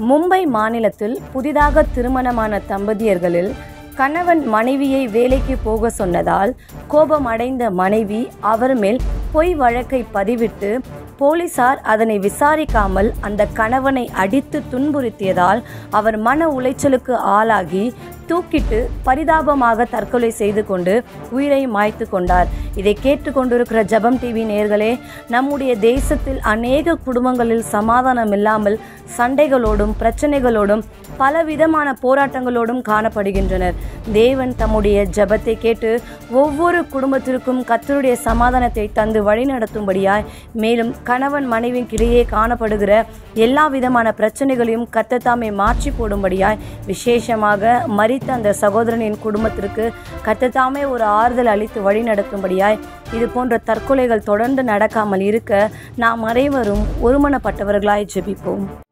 மும்பை மாநிலத்தில் புதிதாக திருமணமான தம்பதியர்களில் கணவன் மனைவியை வேலைக்கு போக சொன்னதால் கோபமடைந்த மனைவி அவர் மேல் பொய் வழக்கை பதிவிட்டு போலீசார் அதனை விசாரிக்காமல் அந்த கணவனை அடித்து துன்புறுத்தியதால் அவர் மன உளைச்சலுக்கு ஆளாகி தூக்கிட்டு பரிதாபமாக தற்கொலை செய்து கொண்டு உயிரை மாய்த்து கொண்டார் இதை கேட்டுக்கொண்டிருக்கிற ஜெபம் டிவி நேர்களே நம்முடைய தேசத்தில் அநேக குடும்பங்களில் சமாதானம் இல்லாமல் சண்டைகளோடும் பிரச்சனைகளோடும் பலவிதமான போராட்டங்களோடும் காணப்படுகின்றனர் தேவன் தம்முடைய ஜெபத்தை கேட்டு ஒவ்வொரு குடும்பத்திற்கும் கர்த்தருடைய சமாதானத்தை தந்து வழிநடத்தும்படியாய் மேலும் கணவன் மனைவிக்கிடையே காணப்படுகிற எல்லா விதமான பிரச்சனைகளையும் கத்தத்தாமே மாற்றி போடும்படியாய் விசேஷமாக மரித்த அந்த சகோதரனின் குடும்பத்திற்கு கத்தத்தாமே ஒரு ஆறுதல் அளித்து வழி நடத்தும்படியாய் இது போன்ற தற்கொலைகள் தொடர்ந்து நடக்காமல் இருக்க நாம் அனைவரும் ஒருமனப்பட்டவர்களாய் ஜெபிப்போம்